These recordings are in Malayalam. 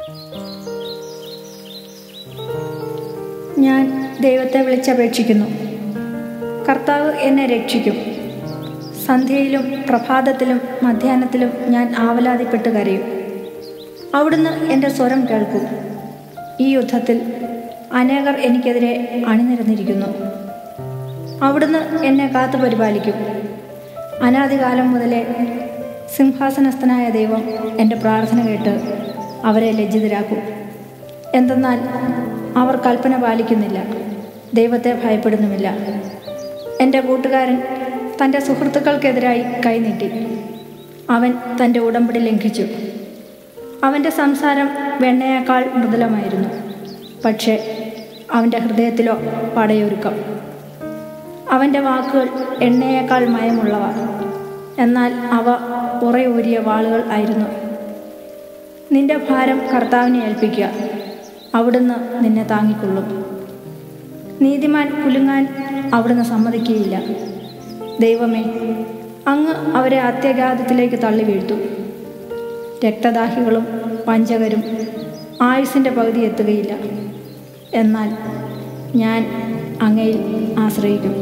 ഞാൻ ദൈവത്തെ വിളിച്ചപേക്ഷിക്കുന്നു കർത്താവ് എന്നെ രക്ഷിക്കും സന്ധ്യയിലും പ്രഭാതത്തിലും മധ്യാഹ്നത്തിലും ഞാൻ ആവലാതിപ്പെട്ട് കരയും അവിടുന്ന് എൻ്റെ സ്വരം കേൾക്കും ഈ യുദ്ധത്തിൽ അനേകർ എനിക്കെതിരെ അണിനിരന്നിരിക്കുന്നു അവിടുന്ന് എന്നെ കാത്തു പരിപാലിക്കും അനാദികാലം മുതലേ സിംഹാസനസ്ഥനായ ദൈവം എൻ്റെ പ്രാർത്ഥന കേട്ട് അവരെ ലജ്ജിതരാക്കും എന്തെന്നാൽ അവർ കൽപ്പന പാലിക്കുന്നില്ല ദൈവത്തെ ഭയപ്പെടുന്നുമില്ല എൻ്റെ കൂട്ടുകാരൻ തൻ്റെ സുഹൃത്തുക്കൾക്കെതിരായി കൈനീട്ടി അവൻ തൻ്റെ ഉടമ്പടി ലംഘിച്ചു അവൻ്റെ സംസാരം വെണ്ണയേക്കാൾ മൃദുലമായിരുന്നു പക്ഷേ അവൻ്റെ ഹൃദയത്തിലോ പടയൊരുക്കം അവൻ്റെ വാക്കുകൾ എണ്ണയേക്കാൾ മയമുള്ളവ എന്നാൽ അവ ഉറയൂരിയ വാളുകൾ ആയിരുന്നു നിന്റെ ഭാരം കർത്താവിനെ ഏൽപ്പിക്കുക അവിടുന്ന് നിന്നെ താങ്ങിക്കൊള്ളും നീതിമാൻ കുലുങ്ങാൻ അവിടുന്ന് സമ്മതിക്കുകയില്ല ദൈവമേ അങ്ങ് അവരെ അത്യഗാധത്തിലേക്ക് തള്ളി വീഴ്ത്തും രക്തദാഹികളും പഞ്ചകരും ആയുസിൻ്റെ പകുതി എത്തുകയില്ല എന്നാൽ ഞാൻ അങ്ങയിൽ ആശ്രയിക്കും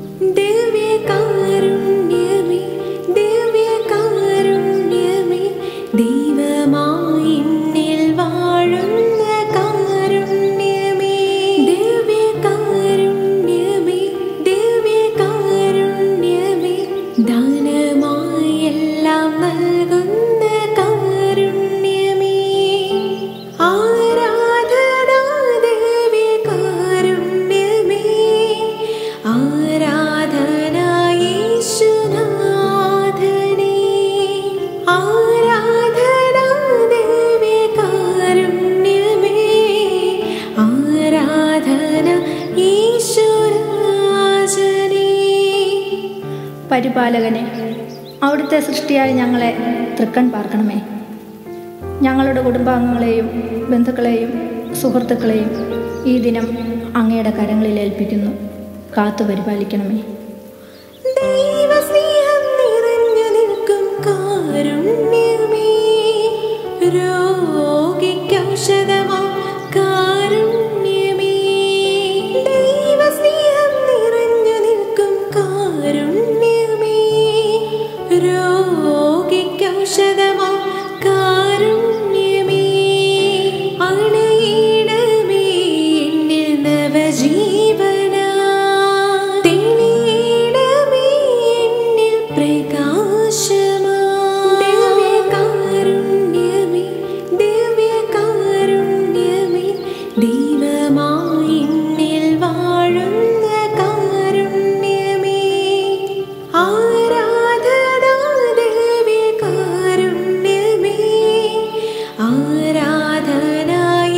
ദിവ്യകാരുണ്യമേ ദിവ്യകാരുണ്യമേ ദൈവമായി എന്നിൽ വാഴുന്ന കാരുണ്യമേ ദിവ്യകാരുണ്യമേ ദിവ്യകാരുണ്യമേ ദാനമായി എല്ലാം നൽകുന്ന കാരുണ്യമേ ആരാധന ദിവ്യകാരുണ്യമേ ആരാധന യേശുനാഥനേ ആരാധന ദിവ്യകാരുണ്യമേ ആരാധന യേശുരാജനേ പരിപാലകനെ അവിടുത്തെ സൃഷ്ടിയായി ഞങ്ങളെ തൃക്കൺ പാർക്കണമേ ഞങ്ങളുടെ കുടുംബാംഗങ്ങളെയും ബന്ധുക്കളെയും സുഹൃത്തുക്കളെയും ഈ ദിനം അങ്ങയുടെ കരങ്ങളിൽ ഏൽപ്പിക്കുന്നു കാത്തു പരിപാലിക്കണമേ ദൈവസ്നേഹം നിറഞ്ഞു നിൽക്കും കാരുണ്യമേ രോഗിക്കൗഷധമാം കാരുണ്യമേ ദൈവസ്നേഹം നിറഞ്ഞു നിൽക്കും കാരുണ്യമേ രോഗിക്കൗഷധമാം കാരുണ്യമേ അണയിടമേ എന്നിൽ നവജീവന തെളിയിടമേ എന്നിൽ പ്രകാശമാ ദിവ്യകാരുണ്യമേ ദിവ്യകാരുണ്യമേ ദൈവമായി എന്നിൽ വാഴുന്ന കാരുണ്യമേ ആരാധന ദിവ്യകാരുണ്യമേ ആരാധന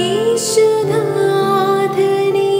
യേശുനാഥനേ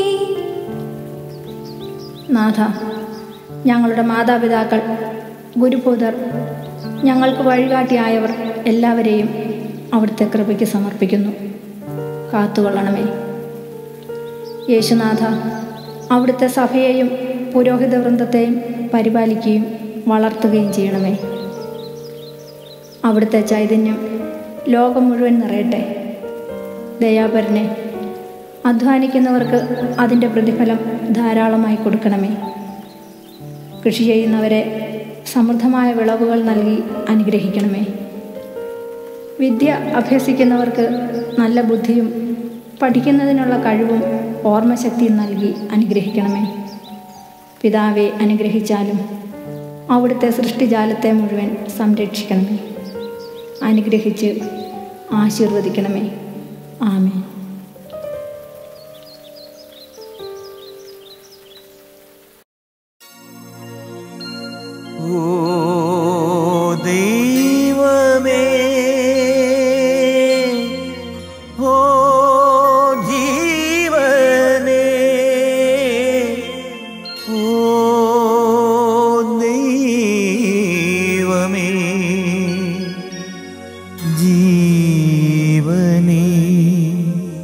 നാഥ ഞങ്ങളുടെ മാതാപിതാക്കൾ ഗുരുഭൂതർ ഞങ്ങൾക്ക് വഴികാട്ടിയായവർ എല്ലാവരെയും അവിടുത്തെ കൃപയ്ക്ക് സമർപ്പിക്കുന്നു കാത്തുകൊള്ളണമേ യേശുനാഥ അവിടുത്തെ സഭയെയും പുരോഹിത വൃന്ദത്തെയും പരിപാലിക്കുകയും വളർത്തുകയും ചെയ്യണമേ അവിടുത്തെ ചൈതന്യം ലോകം മുഴുവൻ നിറയട്ടെ ദയാപരനെ അധ്വാനിക്കുന്നവർക്ക് അതിൻ്റെ പ്രതിഫലം ധാരാളമായി കൊടുക്കണമേ കൃഷി ചെയ്യുന്നവരെ സമൃദ്ധമായ വിളവുകൾ നൽകി അനുഗ്രഹിക്കണമേ വിദ്യ അഭ്യസിക്കുന്നവർക്ക് നല്ല ബുദ്ധിയും പഠിക്കുന്നതിനുള്ള കഴിവും ഓർമ്മശക്തിയും നൽകി അനുഗ്രഹിക്കണമേ പിതാവെ അനുഗ്രഹിച്ചാലും അവിടുത്തെ സൃഷ്ടിജാലത്തെ മുഴുവൻ സംരക്ഷിക്കണമേ അനുഗ്രഹിച്ച് ആശീർവദിക്കണമേ ആമേൻ ഓ ദൈവമേ ഓ ജീവനേ ഓ ദൈവമേ ജീവനേ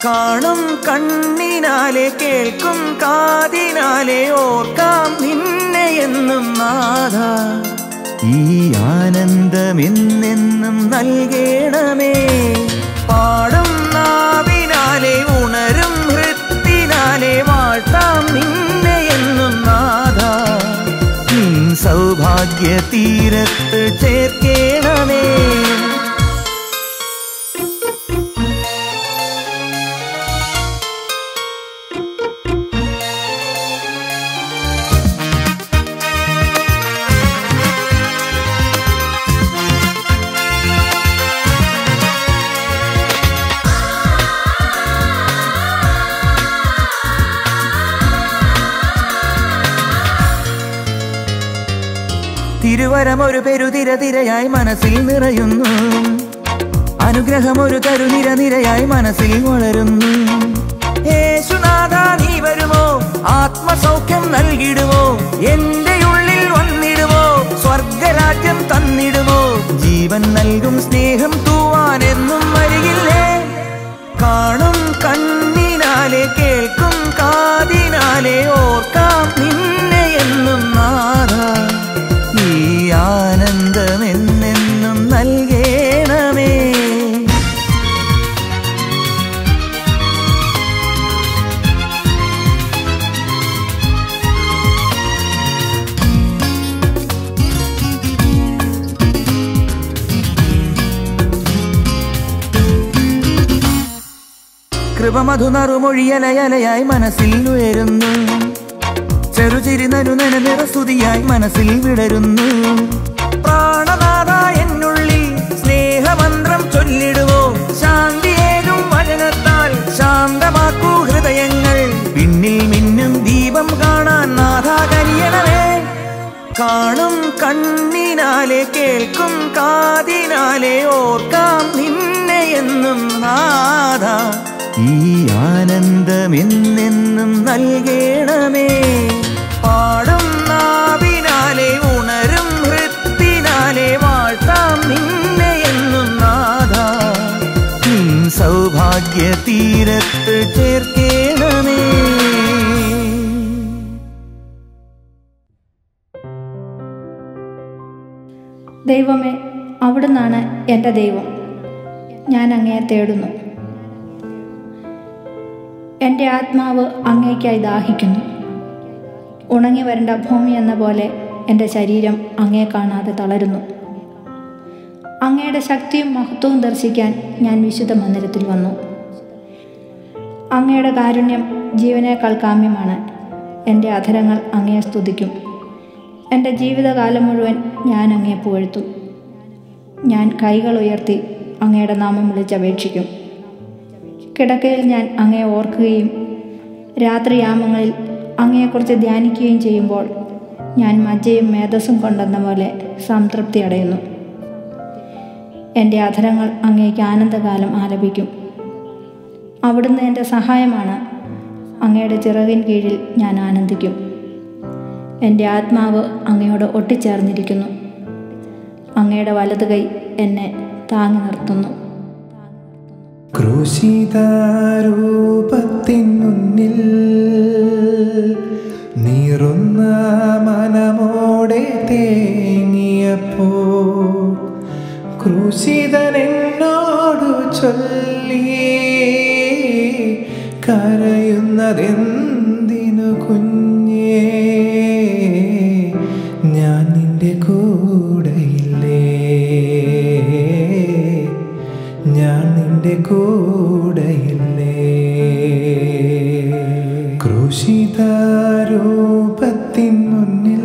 കാണും കണ്ണിനാലെ കേൾക്കും കാതിനാലെ ഓർക്കാം നിന്നെ എന്നും നാഥ ഈ ആനന്ദമെന്നെന്നും നൽകണമേ പാടും നാവിനാലെ ഉണരും ഹൃത്തിനാലെ വാഴ്ത്താം നിന്നെ എന്നും നാഥ നിൻ സൗഭാഗ്യ തീരത്ത് ചേർക്കേണമേ തിരുവരം ഒരു പെരുതിര തിരയായി മനസ്സിൽ നിറയുന്നു അനുഗ്രഹം ഒരു തരുനിര നിരയായി മനസ്സിൽ വളരുന്നു യേശുനാഥ നീ വരുമോ ആത്മസൗഖ്യം നൽകിടുമോ എന്റെ ഉള്ളിൽ വന്നിടുമോ സ്വർഗരാജ്യം തന്നിടുമോ ജീവൻ നൽകും സ്നേഹം തൂവാൻ എന്നും വരികില്ലേ കാണും കണ്ണിനാലെ കേൾക്കും കാതിനാലെ ഓർക്കാം നിന്നെ എന്നും നാഥ ഈ ആനന്ദമെന്നെന്നും നൽകേണമേ കൃപമധുനറുമൊഴിയലയലയായി മനസ്സിൽ ഉയരുന്നു ചെറുചിരി നരുനന നിറസ്തുതിയായി മനസ്സിൽ വിടരുന്നു പ്രാണനാഥ എന്നുള്ളിൽ സ്നേഹമന്ത്രം ചൊല്ലിടുവോ ശാന്തിയേകും വചനത്താൽ ശാന്തമാക്കൂ ഹൃദയങ്ങൾ പിന്നിൽ മിന്നും ദീപം കാണാൻ നാഥ കരിയണമേ കാണും കണ്ണിനാലെ കേൾക്കും കാതിനാലെ ഓർക്കാം നിന്നെ എന്നും നാഥ ഈ ആനന്ദമെന്നെന്നും നൽകണമേ പാടും നാവിനാലെ ഉണരും ഹൃത്തിനാലെ വാഴ്ത്താം നിന്നെ എന്നും നാഥ നിൻ സൗഭാഗ്യ തീരത്ത് ചേർക്കേണമേ ദൈവമേ അവിടുന്നാണ് എൻ്റെ ദൈവം ഞാൻ അങ്ങയെ തേടുന്നു എൻ്റെ ആത്മാവ് അങ്ങേക്കായി ദാഹിക്കുന്നു ഉണങ്ങി വരേണ്ട ഭൂമി എന്ന പോലെ എൻ്റെ ശരീരം അങ്ങേ കാണാതെ തളരുന്നു അങ്ങയുടെ ശക്തിയും മഹത്വവും ദർശിക്കാൻ ഞാൻ വിശുദ്ധ മന്ദിരത്തിൽ വന്നു അങ്ങയുടെ കാരുണ്യം ജീവനേക്കാൾ കാമ്യമാണ് എൻ്റെ അധരങ്ങൾ അങ്ങയെ സ്തുതിക്കും എൻ്റെ ജീവിതകാലം മുഴുവൻ ഞാൻ അങ്ങയെ പുകഴ്ത്തും ഞാൻ കൈകൾ ഉയർത്തി അങ്ങയുടെ നാമം വിളിച്ചപേക്ഷിക്കും കിടക്കയിൽ ഞാൻ അങ്ങയെ ഓർക്കുകയും രാത്രിയാമങ്ങളിൽ അങ്ങയെക്കുറിച്ച് ധ്യാനിക്കുകയും ചെയ്യുമ്പോൾ ഞാൻ മജ്ജയും മേധസ്സും കൊണ്ടെന്ന പോലെ സംതൃപ്തി അടയുന്നു എൻ്റെ അധരങ്ങൾ അങ്ങേക്ക് ആനന്ദകാലം ആലപിക്കും അവിടുന്ന് എൻ്റെ സഹായമാണ് അങ്ങയുടെ ചിറകിൻ കീഴിൽ ഞാൻ ആനന്ദിക്കും എൻ്റെ ആത്മാവ് അങ്ങയോട് ഒട്ടിച്ചേർന്നിരിക്കുന്നു അങ്ങയുടെ വലതു കൈ എന്നെ താങ്ങി നിർത്തുന്നു ക്രൂശിതാരൂപത്തിൻ മുന്നിൽ നീറുന്ന മനമോടെ തേങ്ങിയപ്പോ ക്രൂശിതനെന്നോടു ചൊല്ലി കരയുന്നതെന്തിനു കുഞ്ഞേ ഞാൻ നിന്റെ കൂടെയില്ലേ ഞാൻ നിന്റെ കൂടെയില്ലേ ക്രൂശിതാരൂപത്തിൻ മുന്നിൽ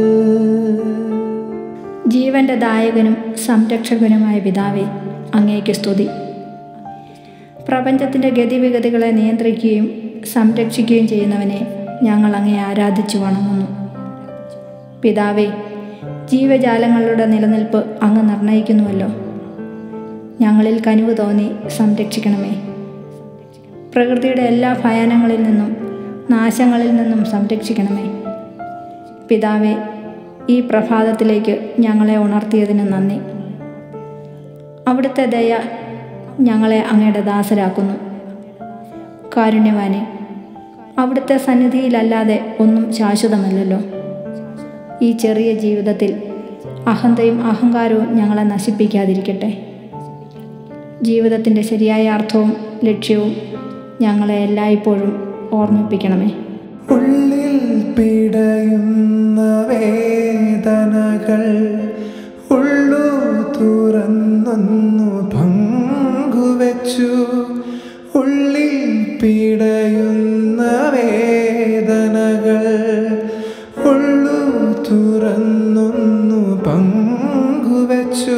ജീവന്റെ ദായകനും സംരക്ഷകനുമായ പിതാവേ അങ്ങേക്ക് സ്തുതി പ്രപഞ്ചത്തിൻ്റെ ഗതിവിഗതികളെ നിയന്ത്രിക്കുകയും സംരക്ഷിക്കുകയും ചെയ്യുന്നവനെ ഞങ്ങൾ അങ്ങേ ആരാധിച്ചു വണങ്ങുന്നു പിതാവേ ജീവജാലങ്ങളുടെ നിലനിൽപ്പ് അങ്ങ് നിർണയിക്കുന്നുവല്ലോ ഞങ്ങളിൽ കനിവ് തോന്നി സംരക്ഷിക്കണമേ പ്രകൃതിയുടെ എല്ലാ ഭയാനങ്ങളിൽ നിന്നും നാശങ്ങളിൽ നിന്നും സംരക്ഷിക്കണമേ പിതാവേ ഈ പ്രഭാതത്തിലേക്ക് ഞങ്ങളെ ഉണർത്തിയതിന് നന്ദി അവിടുത്തെ ദയ ഞങ്ങളെ അങ്ങയുടെ ദാസരാക്കുന്നു കാരുണ്യവാനെ അവിടുത്തെ സന്നിധിയിലല്ലാതെ ഒന്നും ശാശ്വതമല്ലല്ലോ ഈ ചെറിയ ജീവിതത്തിൽ അഹന്തയും അഹങ്കാരവും ഞങ്ങളെ നശിപ്പിക്കാതിരിക്കട്ടെ ജീവിതത്തിൻ്റെ ശരിയായ അർത്ഥവും ലക്ഷ്യവും ഞങ്ങളെ എല്ലായ്പ്പോഴും ഓർമ്മിപ്പിക്കണമേ ഉള്ളിൽ പിടയുന്ന വേദനകൾ ഉള്ളു തുറന്നൊന്നു പങ്കുവച്ചു ഉള്ളിൽ പിടയുന്ന വേദനകൾ ഉള്ളു തുറന്നൊന്നു പങ്കുവച്ചു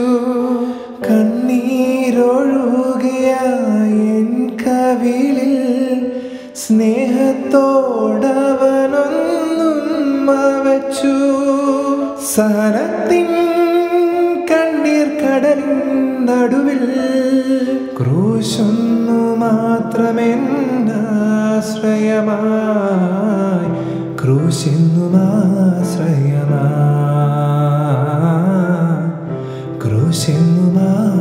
കണ്ണീരൊഴുകിയ എൻ കവിളിൽ സ്നേഹത്തോടവനൊന്നും വച്ചു സഹനത്തിൻ കണ്ണീർ കടലിൻ നടുവിൽ ക്രൂശൊന്നു മാത്രമെന്നാശ്രയമായി ക്രൂശെന്നും ആശ്രയമായി ക്രൂശെന്നും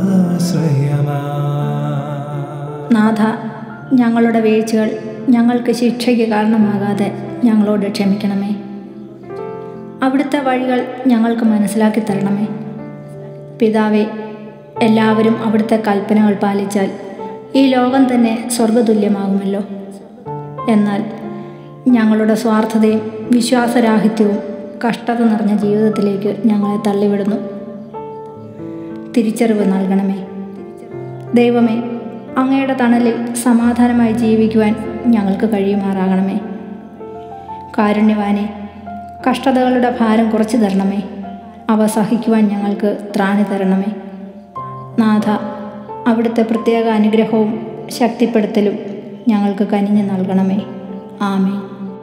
ആശ്രയമായി നാഥ ഞങ്ങളുടെ വീഴ്ചകൾ ഞങ്ങൾക്ക് ശിക്ഷയ്ക്ക് കാരണമാകാതെ ഞങ്ങളോട് ക്ഷമിക്കണമേ അവിടുത്തെ വഴികൾ ഞങ്ങൾക്ക് മനസ്സിലാക്കി തരണമേ പിതാവേ എല്ലാവരും അവിടുത്തെ കൽപ്പനകൾ പാലിച്ചാൽ ഈ ലോകം തന്നെ സ്വർഗതുല്യമാകുമല്ലോ എന്നാൽ ഞങ്ങളുടെ സ്വാർത്ഥതയും വിശ്വാസരാഹിത്യവും കഷ്ടത നിറഞ്ഞ ജീവിതത്തിലേക്ക് ഞങ്ങളെ തള്ളിവിടുന്നു തിരിച്ചറിവ് നൽകണമേ ദൈവമേ അങ്ങയുടെ തണലിൽ സമാധാനമായി ജീവിക്കുവാൻ ഞങ്ങൾക്ക് കഴിയുമാറാകണമേ കാരുണ്യവാനെ കഷ്ടതകളുടെ ഭാരം കുറച്ചു തരണമേ അവ സഹിക്കുവാൻ ഞങ്ങൾക്ക് ത്രാണി തരണമേ നാഥ അവിടുത്തെ പ്രത്യേക അനുഗ്രഹവും ശക്തിപ്പെടുത്തലും ഞങ്ങൾക്ക് കനിഞ്ഞു നൽകണമേ ആമേ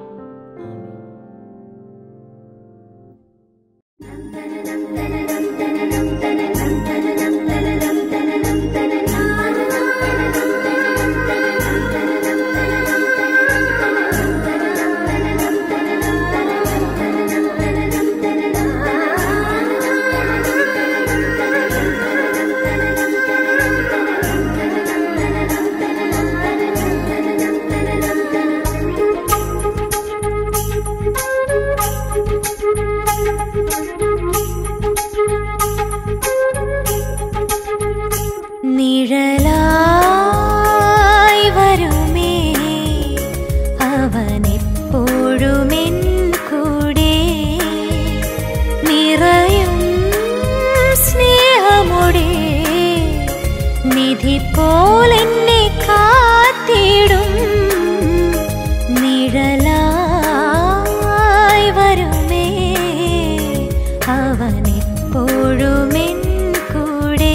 നിഴലായി വരുമേ അവനെപ്പോഴുമെൻ കൂടെ നിറയും സ്നേഹമോടെ നിധി പോലെന്നെ കാത്തിടും നിഴലായി വരുമേ അവനെപ്പോഴുമെൻ കൂടെ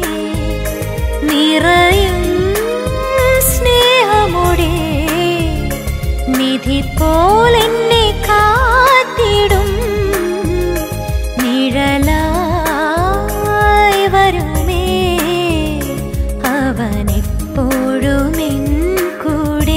നിറയും സ്നേഹമോടെ നിധി പോലെന്നെ കാത്തിടും നിഴലായി വരുമേ അവനെപ്പോഴുമെൻ കൂടെ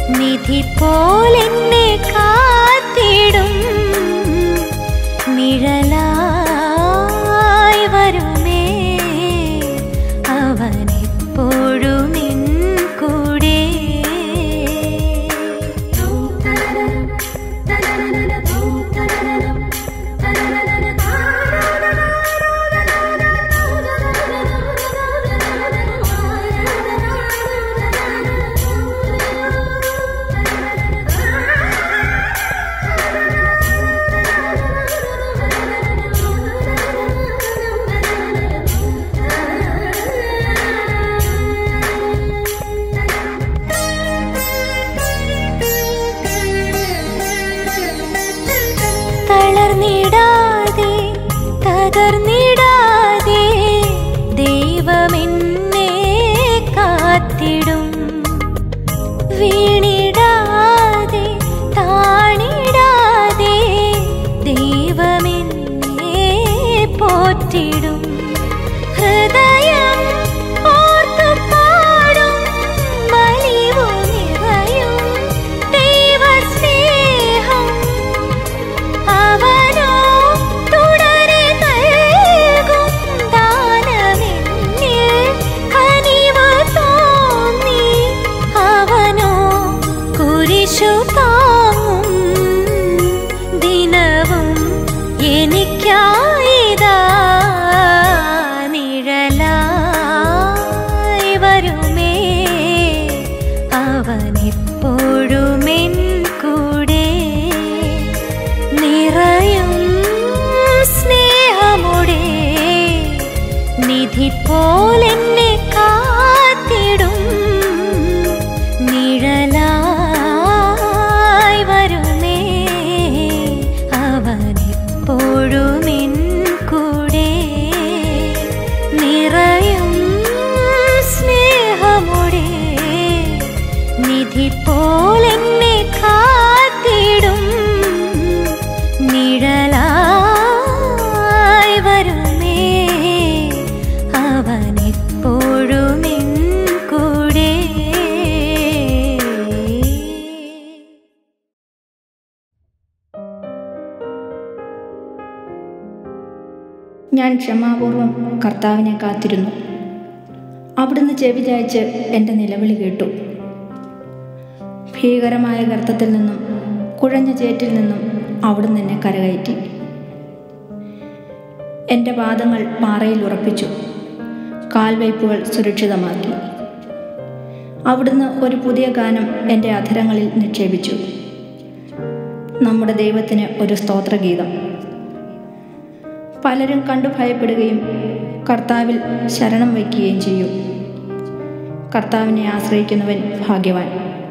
നിധി പോലെന്നെ കാത്തിടും നിഴലായി വരുമേ അവനെപ്പോഴും എൻ കൂടെ തളർന്നിടാതെ തകർന്നിടാതെ ദൈവമെന്നെ കാത്തിടും വീണിടാതെ താണിടാതെ ദൈവമെന്നെ പോറ്റിടും ഹൃദയം ഓർത്തു പാടും വലിവു നിറയും ദൈവസ്നേഹം അവനോ തുടരെ നൽകും ദാനമെന്നിൽ കനിവ് തോന്നി അവനോ കുരിശു താങ്ങും ദിനവും എനിക്കായിതാ നിഴലായി വരുമേ അവനെപ്പോഴും എൻ കൂടെ നിറയും സ്നേഹമുടെ നിധി പോലെന്നെ കാത്തിടും നിഴലായി വരുമേ അവനെപ്പോഴും എൻ കൂടെ നിറയും സ്നേഹമുടെ നിധി പോലെന്നെ കാത്തിടും നിഴലായി വരുമേ അവനെപ്പോഴും എൻ കൂടെ ഞാൻ ക്ഷമാപൂർവം കർത്താവിനെ കാത്തിരുന്നു അവിടുന്ന് ചെവി ചായച്ച് എൻ്റെ നിലവിളി കേട്ടു ഭീകരമായ ഗർത്തത്തിൽ നിന്നും കുഴഞ്ഞ ചേറ്റിൽ നിന്നും അവിടുന്ന് എന്നെ കരകയറ്റി എൻ്റെ പാദങ്ങൾ പാറയിൽ ഉറപ്പിച്ചു കാൽവയ്പ്പുകൾ സുരക്ഷിതമാക്കി അവിടുന്ന് ഒരു പുതിയ ഗാനം എൻ്റെ അധരങ്ങളിൽ നിക്ഷേപിച്ചു നമ്മുടെ ദൈവത്തിന് ഒരു സ്തോത്രഗീതം പലരും കണ്ടു ഭയപ്പെടുകയും കർത്താവിൽ ശരണം വയ്ക്കുകയും ചെയ്യും കർത്താവിനെ ആശ്രയിക്കുന്നവൻ ഭാഗ്യവാൻ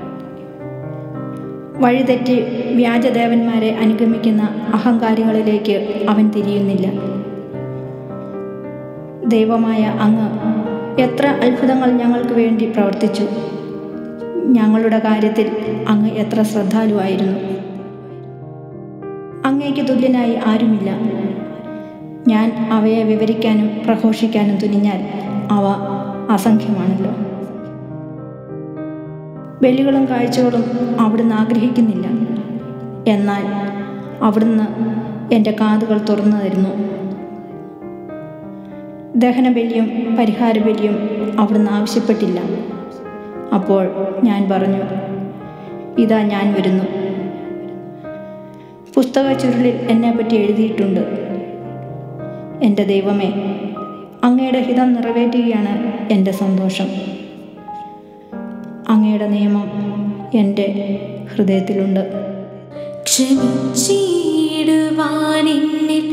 വഴിതെറ്റി വ്യാജദേവന്മാരെ അനുഗമിക്കുന്ന അഹങ്കാരികളിലേക്ക് അവൻ തിരിയുന്നില്ല ദൈവമായ അങ്ങ് എത്ര അത്ഭുതങ്ങൾ ഞങ്ങൾക്ക് വേണ്ടി പ്രവർത്തിച്ചു ഞങ്ങളുടെ കാര്യത്തിൽ അങ്ങ് എത്ര ശ്രദ്ധാലുവായിരുന്നു അങ്ങേക്ക് തുല്യനായി ആരുമില്ല ഞാൻ അവയെ വിവരിക്കാനും പ്രഘോഷിക്കാനും തുനിഞ്ഞാൽ അവ അസംഖ്യമാണല്ലോ ബലികളും കാഴ്ചകളും അവിടുന്ന് ആഗ്രഹിക്കുന്നില്ല എന്നാൽ അവിടുന്ന് എൻ്റെ കാതുകൾ തുറന്നു തരുന്നു ദഹനബലിയും പരിഹാരബലിയും അവിടുന്ന് ആവശ്യപ്പെട്ടില്ല അപ്പോൾ ഞാൻ പറഞ്ഞു ഇതാ ഞാൻ വരുന്നു പുസ്തക ചുരുളിൽ എന്നെപ്പറ്റി എഴുതിയിട്ടുണ്ട് എൻ്റെ ദൈവമേ അങ്ങയുടെ ഹിതം നിറവേറ്റുകയാണ് എൻ്റെ സന്തോഷം അങ്ങയുടെ നിയമം എൻ്റെ ഹൃദയത്തിലുണ്ട് ക്ഷമിച്ചിടുവാനെന്നിൽ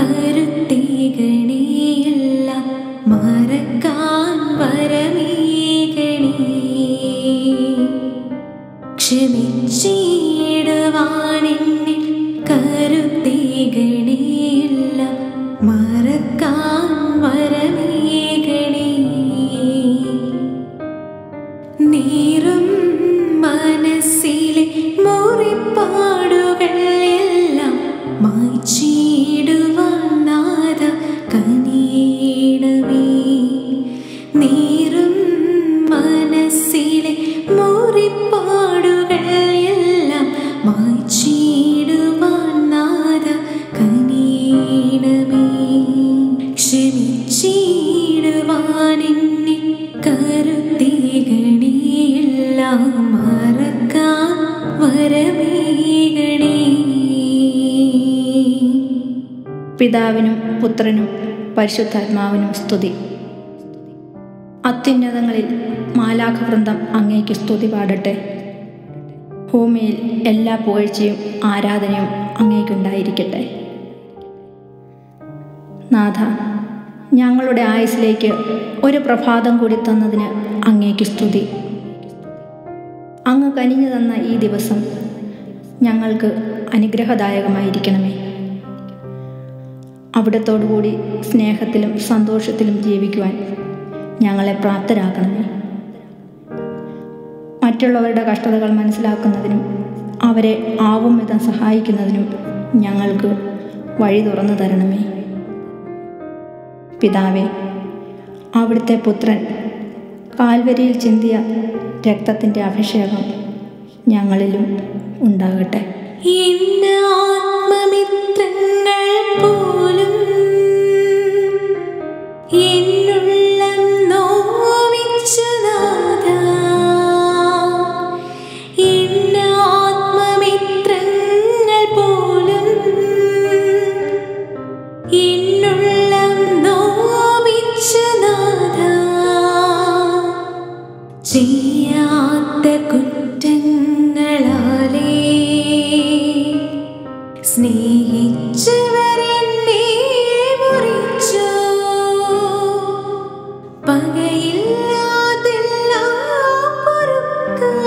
കരുത്തേകണിയെല്ലാം മറക്കാൻ വരമേകണി ക്ഷമിച്ചിടുവാനെന്നിൽ കരുത്തേകണിയെല്ലാം മറക്കാൻ വരമേകണി നീറും മനസ്സിലെ മുറിപ്പാടുകൾ എല്ലാം മായ്ച്ചിടുവാൻ നാദ കനിയണമേ നീറും മനസ്സിലെ മുറിപ്പാടുകൾ പിതാവിനും പുത്രനും പരിശുദ്ധാത്മാവിനും സ്തുതി അത്യുന്നതങ്ങളിൽ മാലാഖവൃന്ദം അങ്ങേക്ക് സ്തുതി പാടട്ടെ ഭൂമിയിൽ എല്ലാ പുകഴ്ചയും ആരാധനയും അങ്ങേക്കുണ്ടായിരിക്കട്ടെ നാഥ ഞങ്ങളുടെ ആയുസിലേക്ക് ഒരു പ്രഭാതം കൂടി തന്നതിന് അങ്ങേക്ക് സ്തുതി അങ്ങ് കനിഞ്ഞു തന്ന ഈ ദിവസം ഞങ്ങൾക്ക് അനുഗ്രഹദായകമായിരിക്കണമേ അവിടത്തോടുകൂടി സ്നേഹത്തിലും സന്തോഷത്തിലും ജീവിക്കുവാൻ ഞങ്ങളെ പ്രാപ്തരാക്കണമേ മറ്റുള്ളവരുടെ കഷ്ടതകൾ മനസ്സിലാക്കുന്നതിനും അവരെ ആവും വിധം സഹായിക്കുന്നതിനും ഞങ്ങൾക്ക് വഴി തുറന്നു തരണമേ പിതാവേ അവിടുത്തെ പുത്രൻ കാൽവരിയിൽ ചിന്തിയ രക്തത്തിൻ്റെ അഭിഷേകം ഞങ്ങളിലും ഉണ്ടാകട്ടെ എന്റെ ആത്മമിത്രങ്ങൾ പോലും എന്നുള്ളം നോവിച്ചു നാഥാ. എന്റെ ആത്മമിത്രങ്ങൾ പോലും എന്നുള്ളം നോവിച്ചു നാഥാ. ചെയ്യാത്ത കുറ്റങ്ങളാലേ സ്നേഹിച്ചവരെന്നെ മുറിച്ചു പകയില്ലാതെല്ലാം പൊറുക്കുക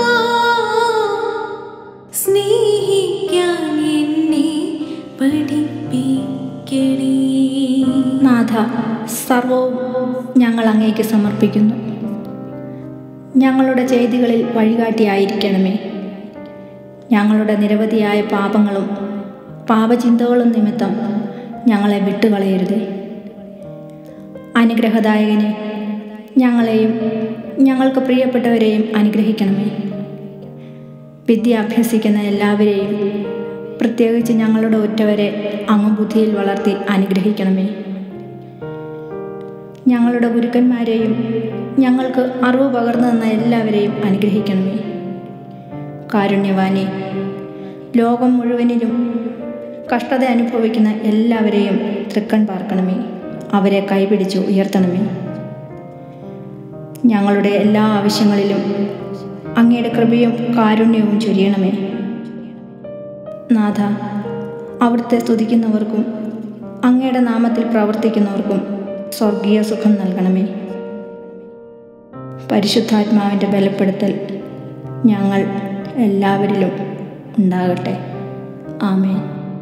സ്നേഹിക്കാൻ എന്നെ പഠിപ്പിക്കണേ നാഥ സർവവും ഞങ്ങൾ അങ്ങേക്ക് സമർപ്പിക്കുന്നു ഞങ്ങളുടെ ചെയ്തികളിൽ വഴികാട്ടിയായിരിക്കണമേ ഞങ്ങളുടെ നിരവധിയായ പാപങ്ങളും പാപചിന്തകളും നിമിത്തം ഞങ്ങളെ വിട്ടുകളയരുതേ അനുഗ്രഹദായകനെ ഞങ്ങളെയും ഞങ്ങൾക്ക് പ്രിയപ്പെട്ടവരെയും അനുഗ്രഹിക്കണമേ വിദ്യ അഭ്യസിക്കുന്ന എല്ലാവരെയും പ്രത്യേകിച്ച് ഞങ്ങളുടെ ഒറ്റവരെ അങ്ങ് ബുദ്ധിയിൽ വളർത്തി അനുഗ്രഹിക്കണമേ ഞങ്ങളുടെ ഗുരുക്കന്മാരെയും ഞങ്ങൾക്ക് അറിവ് പകർന്നു തന്ന എല്ലാവരെയും അനുഗ്രഹിക്കണമേ കാരുണ്യവാനെ ലോകം മുഴുവനിലും കഷ്ടത അനുഭവിക്കുന്ന എല്ലാവരെയും തൃക്കൺ പാർക്കണമേ അവരെ കൈപിടിച്ച് ഉയർത്തണമേ ഞങ്ങളുടെ എല്ലാ ആവശ്യങ്ങളിലും അങ്ങയുടെ കൃപയും കാരുണ്യവും ചൊരിയണമേ നാഥ അവിടുത്തെ സ്തുതിക്കുന്നവർക്കും അങ്ങയുടെ നാമത്തിൽ പ്രവർത്തിക്കുന്നവർക്കും സ്വർഗീയ സുഖം നൽകണമേ പരിശുദ്ധാത്മാവിൻ്റെ ബലപ്പെടുത്തൽ ഞങ്ങൾ എല്ലാവരിലും ഉണ്ടാകട്ടെ ആമേൻ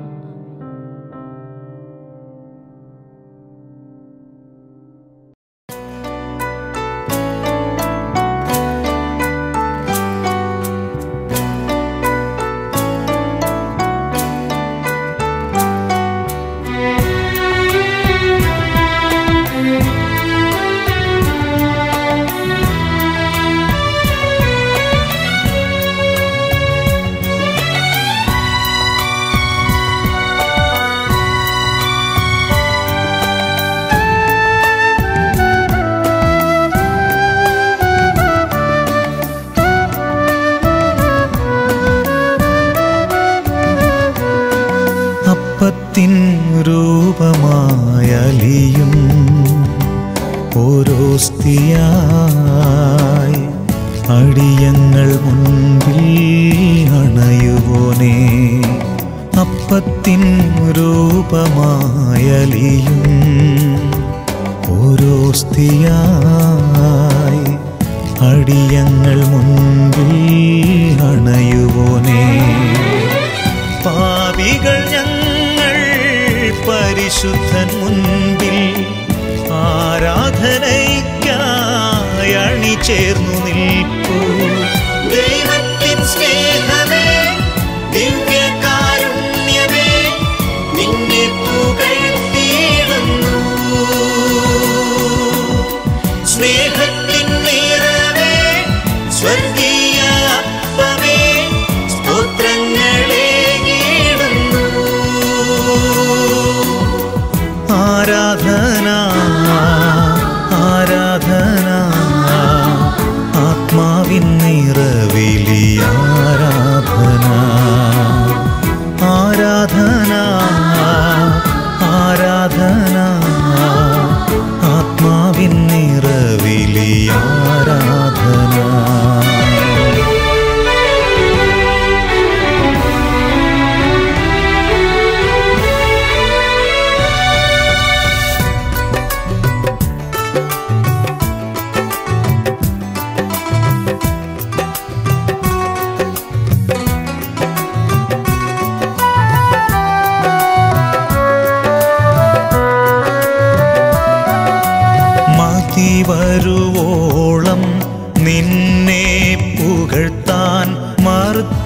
അപ്പത്തിൻ രൂപമായലിയും ഓരോസ്തിയായി അടിയങ്ങൾ മുൻപിൽ അണയുവോനെ അപ്പത്തിൻ രൂപമായലിയും ഓരോസ്തിയായി അടിയങ്ങൾ മുൻപിൽ അണയുവോനെ പാപികൾ ഞങ്ങൾ പരിശുദ്ധൻ മുൻപിൽ ആരാധനയ്ക്കായി അണിചേർന്നു നിൽപ്പൂ ദൈവത്തിൻ സ്നേഹമേ ദിവ്യകാരുണ്യമേ നിന്നെ പുകഴ്ത്തിയിടുന്നു സ്നേഹത്തിൻ നിറവേ സ്വർഗീയ അപ്പമേ സ്തോത്രങ്ങളെ ആരാധന ആരാധന ആത്മ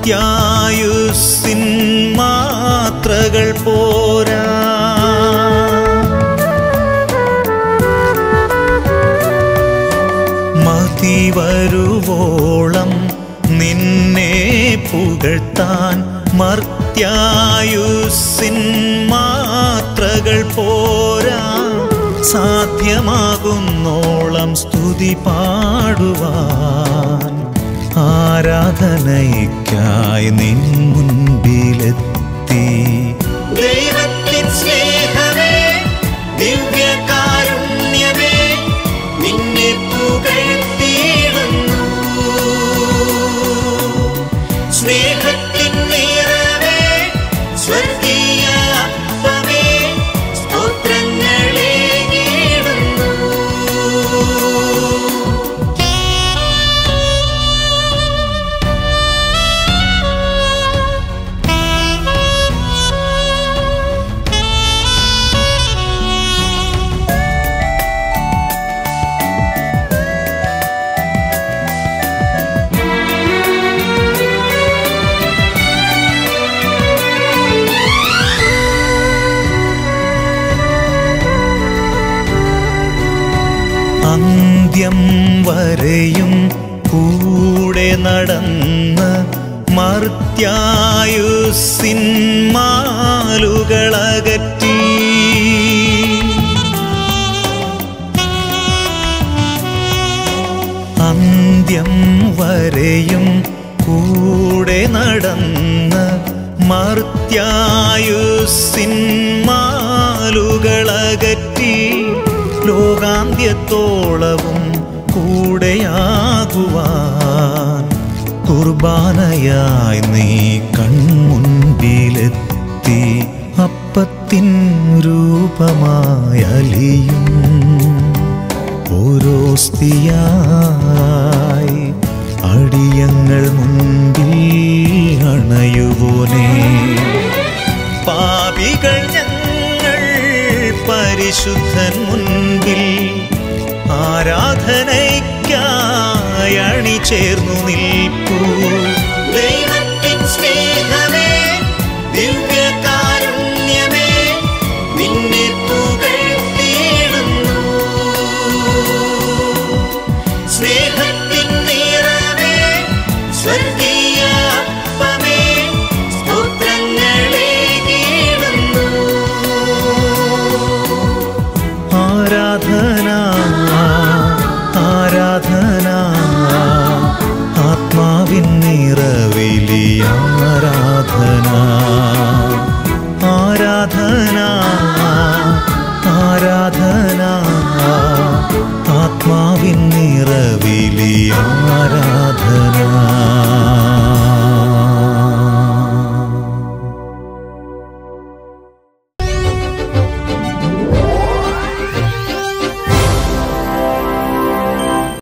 മർത്യായുസിൻ മാത്രകൾ പോരാ മതി വരുവോളം നിന്നെ പുകഴ്ത്താൻ മർത്യായുസിൻ മാത്രകൾ പോരാ സാധ്യമാകുന്നോളം സ്തുതി പാടുവാൻ ആരാധനയ്ക്കായി നിൻ മുൻപിലെത്തി ദൈവത്തിൻ സ്നേഹമേ ദിവ്യകാരുണ്യമേ നിന്നെ പുകഴ്ത്തിയിടുന്നു സ്നേഹത്തിൻ നിറവേ സ്വർഗീയ അപ്പമേ സ്തോത്രങ്ങളെ അന്ത്യം വരെയും കൂടെ നടന്ന് മർത്യായുസിൻ മാലുകളകറ്റി അന്ത്യം വരെയും കൂടെ നടന്ന് മർത്യായുസിൻ മാലുകളകറ്റി ലോകാന്ത്യത്തോളവും കൂടെയാകുവാൻ കുർബാനയായി നീ കൺമുൻപിലെത്തി അപ്പത്തിൻ രൂപമായി അലിയും ഓരോസ്തിയായി അടിയങ്ങൾ മുൻപിൽ അണയുവോനേ പാപികൾ ഞങ്ങൾ പരിശുദ്ധൻ മുൻപിൽ ആരാധനയ്ക്കായി അണിചേർന്നു നിൽപ്പൂ ദൈവത്തിൻ സ്നേഹമേ ദിവ്യകാരുണ്യമേ നിന്നെ പുകഴ്ത്തിയിടുന്നു സ്നേഹത്തിൻ നിറവേ സ്വർഗീയ അപ്പമേ സ്തോത്രങ്ങളെ ആരാധന ആരാധന ആത്മാവിൻ നിറവിലി ആരാധന ആരാധന ആരാധന ആത്മാവിൻ നിറവിലി ആരാധന